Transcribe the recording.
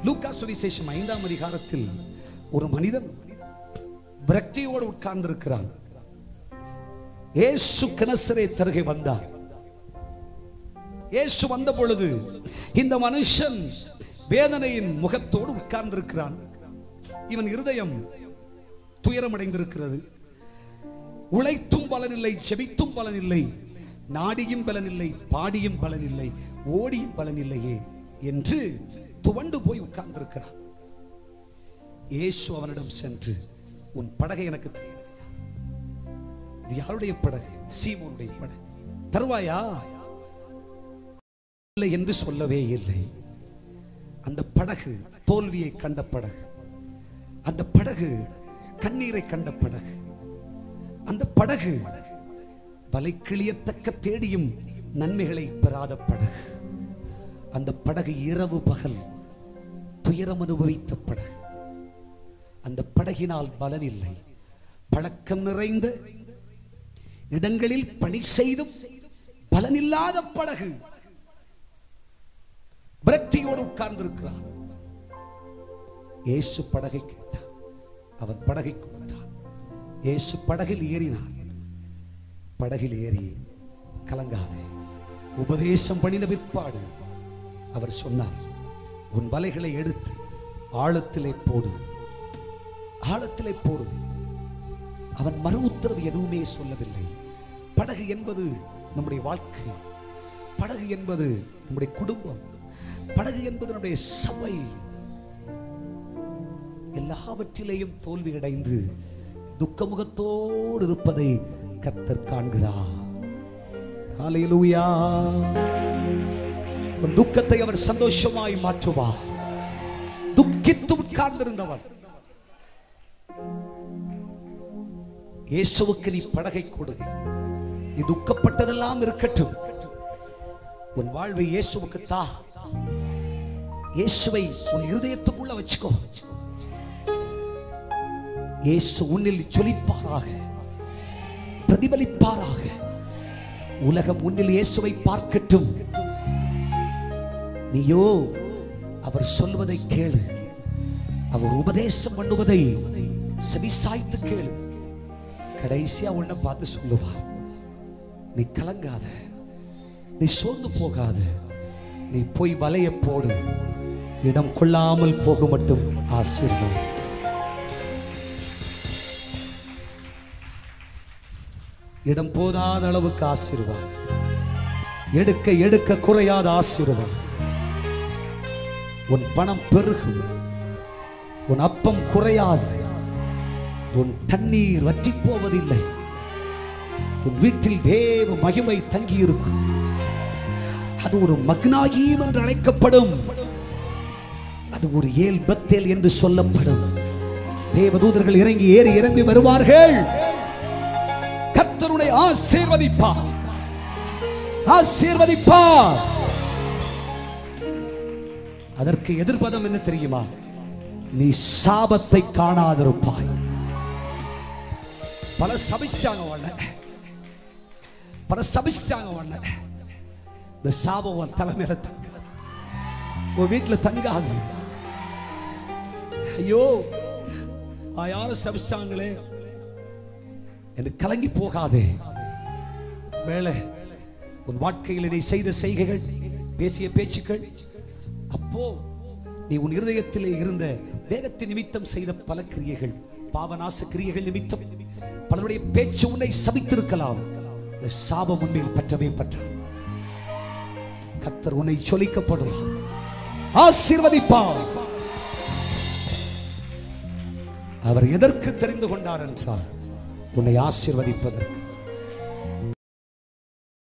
லூக்கா சுவிசேஷம் ஐந்தாம் அதிகாரத்தில் ஒரு மனிதன் விரக்தியோடு உட்கார்ந்திருக்கிறான் இயேசு கிணசரே தருகை வந்தார் இயேசு வந்த பொழுது இந்த மனுஷன் வேதனையின் முகத்தோடு உட்கார்ந்திருக்கிறான் இவன் இருதயம் துயரமடைந்திருக்கிறது உழைத்தும் பலனில்லை செபித்தும் பலனில்லை நாடியும் பலனில்லை பாடியும் பலனில்லை ஓடியும் பலனில்லையே என்று துவண்டு போய் உட்கார்ந்திருக்கிறான் இயேசு அவனிடம் சென்று உன் படகை எனக்கு தேவையா இது யாருடைய படகு சீமோனுடைய படகு தருவாயா இல்லை என்று சொல்லவே இல்லை அந்த படகு தோல்வியை கண்ட படகு அந்த படகு கண்ணீரை கண்ட படகு அந்த படகு வலை கிளியத்தக்க தேடியும் நன்மைகளை பெறாத படகு அந்த படகு இரவு பகல் துயரம் அனுபவித்த படகு அந்த படகினால் பலன் இல்லை பழக்கம் நிறைந்த இடங்களில் பணி செய்தும் பலனில்லாத படகு விரக்தியோடு உட்கார்ந்திருக்கிறான் இயேசு படகை கேட்டான் அவன் படகை கொடுத்தான் இயேசு படகில் ஏறினார் படகில் ஏறி கலங்காதே உபதேசம் பண்ணின பிற்பாடு அவர் சொன்னார் உன் வலைகளை எடுத்து ஆழத்திலே போடு ஆழத்திலே போடு அவன் மறு உத்தரவு எதுவுமே சொல்லவில்லை படகு என்பது நம்முடைய வாழ்க்கை படகு என்பது நம்முடைய குடும்பம் படகு என்பது நம்முடைய சபை எல்லாவற்றிலேயும் தோல்வி அடைந்து துக்கமுகத்தோடு இருப்பதை கர்த்தர் காண்கிறார் ஹalleluya உன் துக்கத்தை அவர் சந்தோஷமாய் மாற்றுவார் துக்கித்து உட்கார்ந்திருந்தவர் இயேசுவுக்கு நீ படகை கொடு நீ துக்கப்பட்டதெல்லாம் இருக்கட்டும் உன் வாழ்வை இயேசுவுக்கு தா இயேசுவை உன் இருதயத்துக்குள்ள வச்சுக்கோ இயேசு உன்னில் ஜொலிப்பாராக பிரதிபலிப்பாராக உலகம் உன்னில் இயேசுவை பார்க்கட்டும் நீயோ அவர் சொல்வதை கேளு அவர் உபதேசம் பண்ணுவதை செவிசாய்த்து கேளு கடைசியா உன்னை பார்த்து சொல்லுவார் நீ கலங்காத நீ சோர்ந்து போகாத நீ போய் வலைய போடு இடம் கொள்ளாமல் போக மட்டும் ஆசீர்வாதம் இடம் போதாத அளவுக்கு ஆசீர்வாதம் எடுக்க எடுக்க குறையாத ஆசீர்வாதம் உன் பணம் பெருகும் உன் அப்பம் குறையாது உன் தண்ணீர் வற்றி போவதில்லை உன் வீட்டில் தேவ மகிமை தங்கி இருக்கும் அது ஒரு மக்னாகீம் என்று அழைக்கப்படும் அது ஒரு ஏல் பத்தேல் என்று சொல்லப்படும் தேவதூதர்கள் இறங்கி ஏறி இறங்கி வருவார்கள் கர்த்தருடைய ஆசீர்வதிப்பார் ஆசீர்வதிப்பார் அதற்கு எதிர்பதம் என்ன தெரியுமா நீ சாபத்தை காணாதிருப்பாய் பல சபிச்சாங்க உன்னை பல சபிச்சாங்க உன்னை இந்த சாபம் உன் தலைமையில தங்காது உன் வீட்டுல தங்காது ஐயோ ஆ, யாரும் சபிச்சாங்களே என்று கலங்கி போகாதே மேலே உன் வாழ்க்கையில் நீ செய்த செய்கைகள் பேசிய பேச்சுக்கள் அப்போ நீ உன் இருதயத்திலே இருந்த வேகத்தின் நிமித்தம் செய்த பல கிரியைகள் பாவநாச கிரியைகள் நிமித்தம் பலருடைய பேச்சு உன்னை சபித்திருக்கலாம் இந்த சாபம் உண்மையில் பற்றவே பற்றார் கத்தர் உன்னை சொலிக்கப்படுவார் ஆசீர்வதிப்பார் அவர் எதற்கு தெரிந்து கொண்டார் என்றால் உன்னை ஆசீர்வதிப்பதற்கு